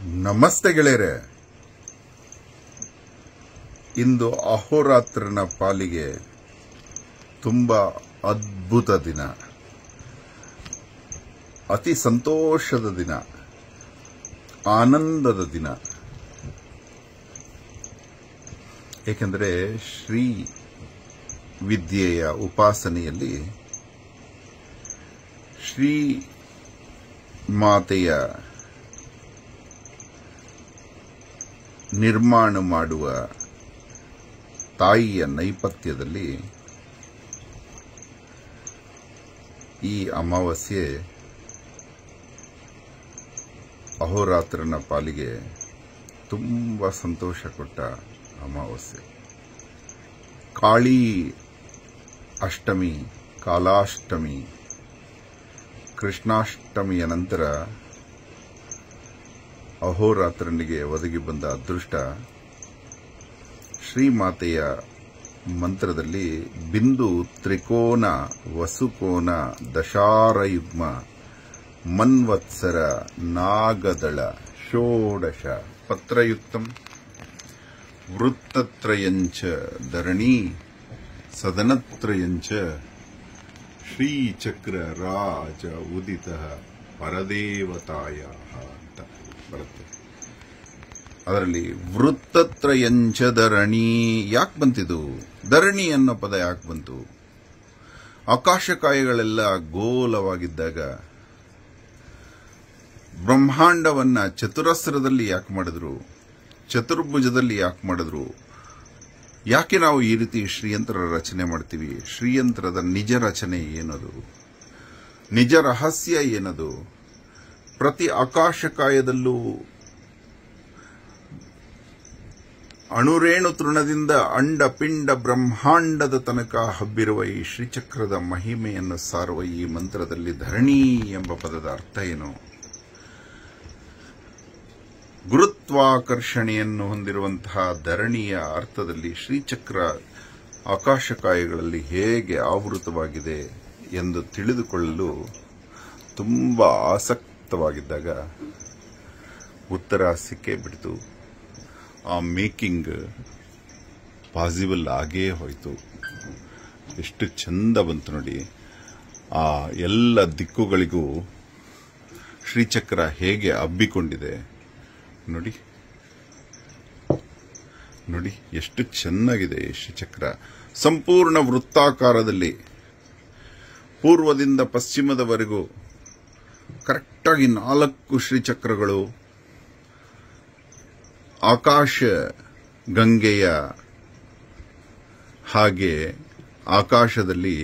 ನಮಸ್ತೆ ಗೆಳೆಯರೆ ಇಂದು ಅಹೋರಾತ್ರನ ಪಾಲಿಗೆ ತುಂಬಾ ಅದ್ಭುತ ದಿನ ಅತಿ ಸಂತೋಷದ ದಿನ ಆನಂದದ ದಿನ ಏಕೆಂದರೆ ಶ್ರೀ ವಿದ್ಯೆಯ ಉಪಾಸನೆಯಲ್ಲಿ ಶ್ರೀ ಮಾತೆಯ ನಿರ್ಮಾಣ ಮಾಡುವ ತಾಯಿಯ ನೈಪಥ್ಯದಲ್ಲಿ ಈ ಅಮಾವಾಸ್ಯೆ ಅಹೋರಾತ್ರನ ಪಾಲಿಗೆ ತುಂಬ ಸಂತೋಷ ಕೊಟ್ಟ ಅಮಾವಾಸ್ಯೆ ಕಾಳಿ ಅಷ್ಟಮಿ ಕಾಲಾಷ್ಟಮಿ ಕೃಷ್ಣಾಷ್ಟಮಿಯ ನಂತರ ಅಹೋರಾತ್ರನಿಗೆ ಒದಗಿ ಬಂದ ಅದೃಷ್ಟ ಶ್ರೀಮಾತೆಯ ಮಂತ್ರದಲ್ಲಿ ಬಿಂದು ತ್ರಿಕೋನ ವಸುಕೋನ ದಶಾರಯುಗ್ಮ ಮನ್ವತ್ಸರ ನಾಗದಳ ಷೋಡಶ ಪತ್ರಯುಕ್ತಂ ವೃತ್ತತ್ರಯಂಚ ಧರಣಿ ಸದನತ್ರಯಂಚ ಶ್ರೀಚಕ್ರ ರಾಜ ಉದಿತ ಪರದೇವತಾಯ ಅಂತ ಬರುತ್ತೆ ಅದರಲ್ಲಿ ವೃತ್ತತ್ರಯಂಚ ಧರಣಿ ಯಾಕೆ ಬಂತಿದು ಧರಣಿ ಅನ್ನೋ ಪದ ಯಾಕೆ ಬಂತು ಆಕಾಶಕಾಯಗಳೆಲ್ಲ ಗೋಲವಾಗಿದ್ದಾಗ ಬ್ರಹ್ಮಾಂಡವನ್ನ ಚತುರಸ್ರದಲ್ಲಿ ಯಾಕೆ ಮಾಡಿದ್ರು ಚತುರ್ಭುಜದಲ್ಲಿ ಯಾಕೆ ಮಾಡಿದ್ರು ಯಾಕೆ ನಾವು ಈ ರೀತಿ ಶ್ರೀಯಂತ್ರ ರಚನೆ ಮಾಡ್ತೀವಿ ಶ್ರೀಯಂತ್ರದ ನಿಜ ರಚನೆ ಏನದು ನಿಜ ರಹಸ್ಯ ಏನದು ಪ್ರತಿ ಆಕಾಶಕಾಯದಲ್ಲೂ ಅಣುರೇಣು ತೃಣದಿಂದ ಅಂಡ ಪಿಂಡ ಬ್ರಹ್ಮಾಂಡದ ತನಕ ಹಬ್ಬಿರುವ ಈ ಶ್ರೀಚಕ್ರದ ಮಹಿಮೆಯನ್ನು ಸಾರುವ ಈ ಮಂತ್ರದಲ್ಲಿ ಧರಣಿ ಎಂಬ ಪದದ ಅರ್ಥ ಏನು ಗುರುತ್ವಾಕರ್ಷಣೆಯನ್ನು ಹೊಂದಿರುವಂತಹ ಧರಣಿಯ ಅರ್ಥದಲ್ಲಿ ಶ್ರೀಚಕ್ರ ಆಕಾಶಕಾಯಗಳಲ್ಲಿ ಹೇಗೆ ಆವೃತವಾಗಿದೆ ಎಂದು ತಿಳಿದುಕೊಳ್ಳಲು ತುಂಬಾ ಆಸಕ್ತವಾಗಿದ್ದಾಗ ಉತ್ತರ ಸಿಕ್ಕೇ ಬಿಡ್ತು ಆ ಮೇಕಿಂಗ್ ಪಾಸಿಬಲ್ ಆಗೇ ಹೋಯಿತು ಎಷ್ಟು ಚಂದ ಬಂತು ನೋಡಿ ಆ ಎಲ್ಲ ದಿಕ್ಕುಗಳಿಗೂ ಶ್ರೀಚಕ್ರ ಹೇಗೆ ಹಬ್ಬಿಕೊಂಡಿದೆ ನೋಡಿ ನೋಡಿ ಎಷ್ಟು ಚೆನ್ನಾಗಿದೆ ಈ ಶ್ರೀಚಕ್ರ ಸಂಪೂರ್ಣ ವೃತ್ತಾಕಾರದಲ್ಲಿ ಪೂರ್ವದಿಂದ ಪಶ್ಚಿಮದವರೆಗೂ ಕರೆಕ್ಟಾಗಿ ನಾಲ್ಕು ಶ್ರೀಚಕ್ರಗಳು ಆಕಾಶ ಗಂಗೆಯ ಹಾಗೆ ಆಕಾಶದಲ್ಲಿ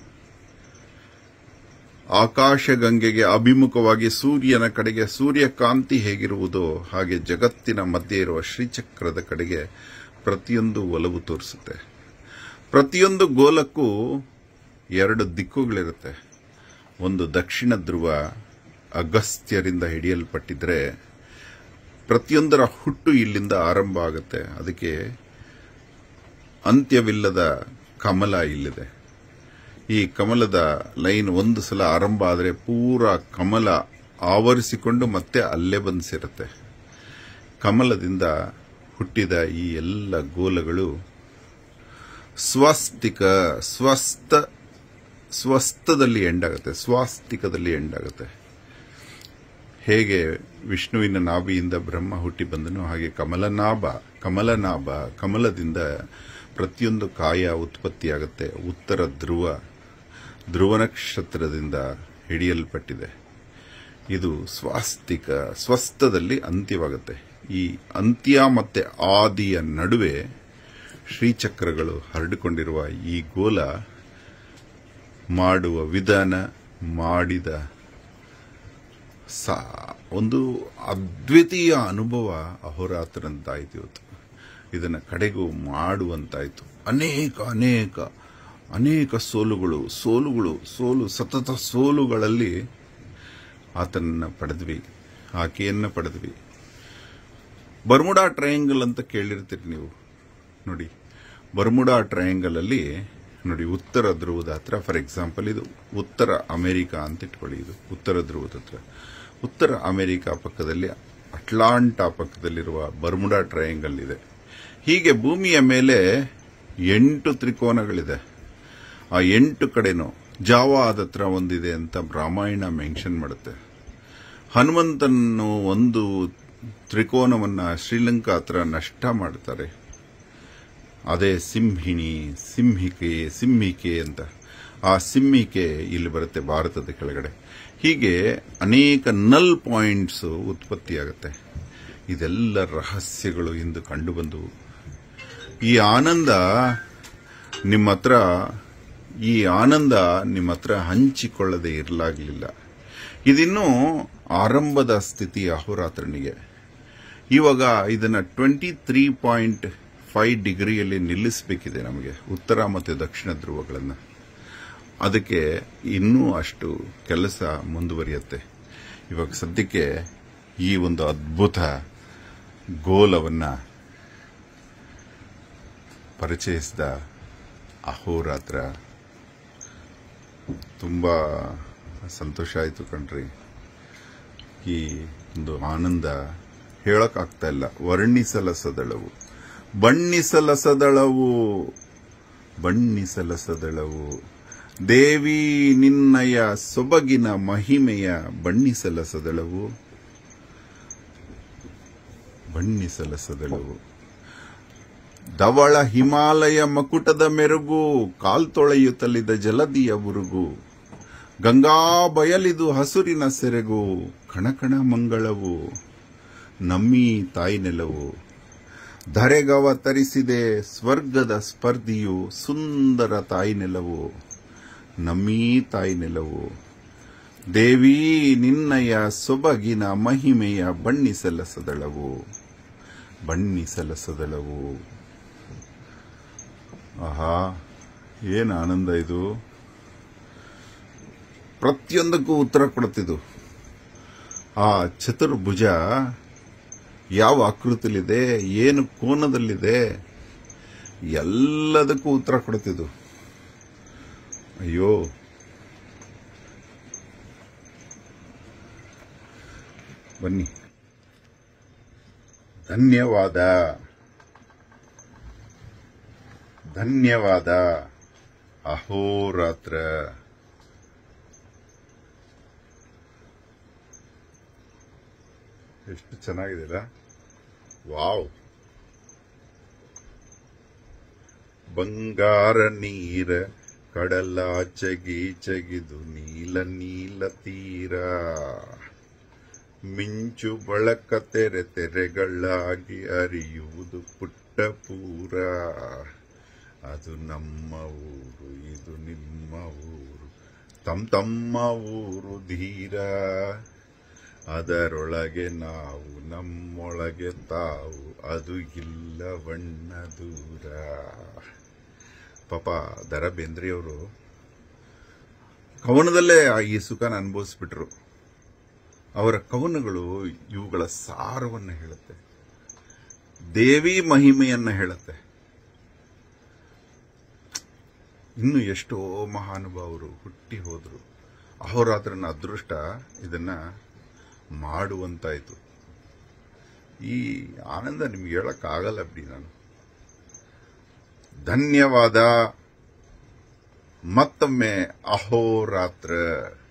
ಆಕಾಶ ಗಂಗೆಗೆ ಅಭಿಮುಖವಾಗಿ ಸೂರ್ಯನ ಕಡೆಗೆ ಸೂರ್ಯಕಾಂತಿ ಹೇಗಿರುವುದೋ ಹಾಗೆ ಜಗತ್ತಿನ ಮಧ್ಯೆ ಇರುವ ಶ್ರೀಚಕ್ರದ ಕಡೆಗೆ ಪ್ರತಿಯೊಂದು ಒಲವು ತೋರಿಸುತ್ತೆ ಪ್ರತಿಯೊಂದು ಗೋಲಕ್ಕೂ ಎರಡು ದಿಕ್ಕುಗಳಿರುತ್ತೆ ಒಂದು ದಕ್ಷಿಣ ಧ್ರುವ ಅಗಸ್ತ್ಯರಿಂದ ಹಿಡಿಯಲ್ಪಟ್ಟಿದ್ರೆ ಪ್ರತಿಯೊಂದರ ಹುಟ್ಟು ಇಲ್ಲಿಂದ ಆರಂಭ ಆಗುತ್ತೆ ಅದಕ್ಕೆ ಅಂತ್ಯವಿಲ್ಲದ ಕಮಲ ಇಲ್ಲಿದೆ ಈ ಕಮಲದ ಲೈನ್ ಒಂದು ಸಲ ಆರಂಭ ಆದರೆ ಪೂರ ಕಮಲ ಆವರಿಸಿಕೊಂಡು ಮತ್ತೆ ಅಲ್ಲೇ ಬಂದು ಸೇರುತ್ತೆ ಕಮಲದಿಂದ ಹುಟ್ಟಿದ ಈ ಎಲ್ಲ ಗೋಲಗಳು ಸ್ವಸ್ತಿಕ ಸ್ವಸ್ಥ ಸ್ವಸ್ಥದಲ್ಲಿ ಎಂಡಾಗುತ್ತೆ ಸ್ವಾಸ್ತಿಕದಲ್ಲಿ ಎಂಡಾಗುತ್ತೆ ಹೇಗೆ ವಿಷ್ಣುವಿನ ನಾಭಿಯಿಂದ ಬ್ರಹ್ಮ ಹುಟ್ಟಿ ಬಂದನು ಹಾಗೆ ಕಮಲನಾಭ ಕಮಲನಾಭ ಕಮಲದಿಂದ ಪ್ರತಿಯೊಂದು ಕಾಯ ಉತ್ಪತ್ತಿಯಾಗುತ್ತೆ ಉತ್ತರ ಧ್ರುವ ಧ್ರುವ ನಕ್ಷತ್ರದಿಂದ ಹಿಡಿಯಲ್ಪಟ್ಟಿದೆ ಇದು ಸ್ವಾಸ್ತಿಕ ಸ್ವಸ್ಥದಲ್ಲಿ ಅಂತ್ಯವಾಗುತ್ತೆ ಈ ಅಂತ್ಯ ಮತ್ತೆ ಆದಿಯ ನಡುವೆ ಶ್ರೀಚಕ್ರಗಳು ಹರಡಿಕೊಂಡಿರುವ ಈ ಗೋಲ ಮಾಡುವ ವಿಧಾನ ಮಾಡಿದ ಒಂದು ಅದ್ವಿತೀಯ ಅನುಭವ ಅಹೋರಾತ್ರಂತಾಯ್ತು ಇವತ್ತು ಇದನ್ನು ಕಡೆಗೂ ಮಾಡುವಂತಾಯ್ತು ಅನೇಕ ಅನೇಕ ಅನೇಕ ಸೋಲುಗಳು ಸೋಲುಗಳು ಸೋಲು ಸತತ ಸೋಲುಗಳಲ್ಲಿ ಆತನನ್ನ ಪಡೆದ್ವಿ ಆಕೆಯನ್ನ ಪಡೆದ್ವಿ ಬರ್ಮುಡಾ ಟ್ರಯಾಂಗಲ್ ಅಂತ ಕೇಳಿರ್ತೀರಿ ನೀವು ನೋಡಿ ಬರ್ಮುಡಾ ಟ್ರಯಾಂಗಲ್ ಅಲ್ಲಿ ನೋಡಿ ಉತ್ತರ ಧ್ರುವದ ಹತ್ರ ಫಾರ್ ಎಕ್ಸಾಂಪಲ್ ಇದು ಉತ್ತರ ಅಮೆರಿಕ ಅಂತ ಇಟ್ಕೊಳ್ಳಿ ಇದು ಉತ್ತರ ಧ್ರುವದ ಹತ್ರ ಉತ್ತರ ಅಮೆರಿಕ ಪಕ್ಕದಲ್ಲಿ ಅಟ್ಲಾಂಟಾ ಪಕ್ಕದಲ್ಲಿರುವ ಬರ್ಮುಡಾ ಟ್ರಯಾಂಗಲ್ ಇದೆ ಹೀಗೆ ಭೂಮಿಯ ಮೇಲೆ ಎಂಟು ತ್ರಿಕೋನಗಳಿದೆ ಆ ಎಂಟು ಕಡೆನೂ ಜಾವಾದ ಹತ್ರ ಒಂದಿದೆ ಅಂತ ರಾಮಾಯಣ ಮೆನ್ಷನ್ ಮಾಡುತ್ತೆ ಹನುಮಂತನ್ನು ಒಂದು ತ್ರಿಕೋನವನ್ನ ಶ್ರೀಲಂಕಾ ಹತ್ರ ನಷ್ಟ ಮಾಡ್ತಾರೆ ಅದೇ ಸಿಂಹಿಣಿ ಸಿಂಹಿಕೆ ಸಿಂಹಿಕೆ ಅಂತ ಆ ಸಿಂಹಿಕೆ ಇಲ್ಲಿ ಬರುತ್ತೆ ಭಾರತದ ಕೆಳಗಡೆ ಹೀಗೆ ಅನೇಕ ನಲ್ ಪಾಯಿಂಟ್ಸ್ ಉತ್ಪತ್ತಿಯಾಗುತ್ತೆ ಇದೆಲ್ಲ ರಹಸ್ಯಗಳು ಇಂದು ಕಂಡುಬಂದವು ಈ ಆನಂದ ನಿಮ್ಮ ಹತ್ರ ಈ ಆನಂದ ನಿಮ್ಮ ಹತ್ರ ಹಂಚಿಕೊಳ್ಳದೆ ಇರಲಾಗಲಿಲ್ಲ ಇದಿನ್ನೂ ಆರಂಭದ ಸ್ಥಿತಿ ಅಹೋರಾತ್ರನಿಗೆ ಇವಾಗ ಇದನ್ನ ಟ್ವೆಂಟಿ ತ್ರೀ ಪಾಯಿಂಟ್ ಫೈವ್ ಡಿಗ್ರಿಯಲ್ಲಿ ನಿಲ್ಲಿಸಬೇಕಿದೆ ನಮಗೆ ಉತ್ತರ ಮತ್ತು ದಕ್ಷಿಣ ಧ್ರುವಗಳನ್ನು ಅದಕ್ಕೆ ಇನ್ನೂ ಅಷ್ಟು ಕೆಲಸ ಮುಂದುವರಿಯುತ್ತೆ ಇವಾಗ ಸದ್ಯಕ್ಕೆ ಈ ಒಂದು ಅದ್ಭುತ ಗೋಲವನ್ನ ಪರಿಚಯಿಸಿದ ಅಹೋರಾತ್ರ ತುಂಬಾ ಸಂತೋಷ ಆಯಿತು ಕಣ್ರಿ ಈ ಒಂದು ಆನಂದ ಹೇಳಕ್ಕಾಗ್ತಾ ಇಲ್ಲ ವರ್ಣಿಸಲಸದಳವು ಬಣ್ಣಿಸಲಸದಳವು ಬಣ್ಣಿಸಲಸದಳವು ದೇವಿ ನಿನ್ನಯ ಸೊಬಗಿನ ಮಹಿಮೆಯ ಬಣ್ಣಿಸಲಸದಳವು ಬಣ್ಣಿಸಲಸದಳವು ಧವಳ ಹಿಮಾಲಯ ಮಕುಟದ ಮೆರುಗು ಕಾಲ್ತೊಳೆಯುತ್ತಲಿದ ಜಲದಿಯ ಬುರುಗು ಗಂಗಾ ಬಯಲಿದು ಹಸುರಿನ ಸೆರೆಗು ಕಣಕಣ ಮಂಗಳವು ನಮ್ಮಿ ತಾಯಿ ನೆಲವು ಧರೆಗವ ತರಿಸಿದೆ ಸ್ವರ್ಗದ ಸ್ಪರ್ಧಿಯು ಸುಂದರ ತಾಯಿ ನೆಲವು ನಮ್ಮೀ ತಾಯಿ ನೆಲವು ದೇವಿ ನಿನ್ನಯ ಸೊಬಗಿನ ಮಹಿಮೆಯ ಬಣ್ಣಿಸಲಸದಳವು ಬಣ್ಣಿಸಲಸದಳವು ಆಹಾ ಏನು ಆನಂದ ಇದು ಪ್ರತಿಯೊಂದಕ್ಕೂ ಉತ್ತರ ಕೊಡುತ್ತಿದ್ದು ಆ ಚತುರ್ಭುಜ ಯಾವ ಆಕೃತಿಲಿದೆ ಏನು ಕೋನದಲ್ಲಿದೆ ಎಲ್ಲದಕ್ಕೂ ಉತ್ತರ ಕೊಡುತ್ತಿದ್ದು ಅಯ್ಯೋ ಬನ್ನಿ ಧನ್ಯವಾದ ಧನ್ಯವಾದ ಅಹೋರಾತ್ರ ಎಷ್ಟು ಚೆನ್ನಾಗಿದೆ ವಾವ್ ಬಂಗಾರ ನೀರ ಕಡಲಾಚಗಿ ಚಗಿದು ನೀಲ ನೀಲ ತೀರ ಮಿಂಚು ಬಳಕ ತೆರೆ ತೆರೆಗಳಾಗಿ ಅರಿಯುವುದು ಪುಟ್ಟ ಪೂರ ಅದು ನಮ್ಮ ಊರು ಇದು ನಿಮ್ಮ ಊರು ತಮ್ ತಮ್ಮ ಊರು ಧೀರ ಅದರೊಳಗೆ ನಾವು ನಮ್ಮೊಳಗೆ ತಾವು ಅದು ಇಲ್ಲ ಬಣ್ಣ ದೂರ ಪಾಪ ದರ ಬೇಂದ್ರೆಯವರು ಕವನದಲ್ಲೇ ಆ ಈ ಸುಖನ ಅನುಭವಿಸ್ಬಿಟ್ರು ಅವರ ಕವನಗಳು ಇವುಗಳ ಸಾರವನ್ನು ಹೇಳುತ್ತೆ ದೇವಿ ಮಹಿಮೆಯನ್ನ ಹೇಳುತ್ತೆ ಇನ್ನು ಎಷ್ಟೋ ಮಹಾನುಭಾವರು ಹುಟ್ಟಿ ಹೋದ್ರು ಅಹೋರಾತ್ರನ ಅದೃಷ್ಟ ಇದನ್ನ ಮಾಡುವಂತಾಯ್ತು ಈ ಆನಂದ ನಿಮ್ಗೆ ಹೇಳಕ್ಕಾಗಲ್ಲ ಬಿಡಿ ನಾನು ಧನ್ಯವಾದ ಮತ್ತೊಮ್ಮೆ ಅಹೋರಾತ್ರ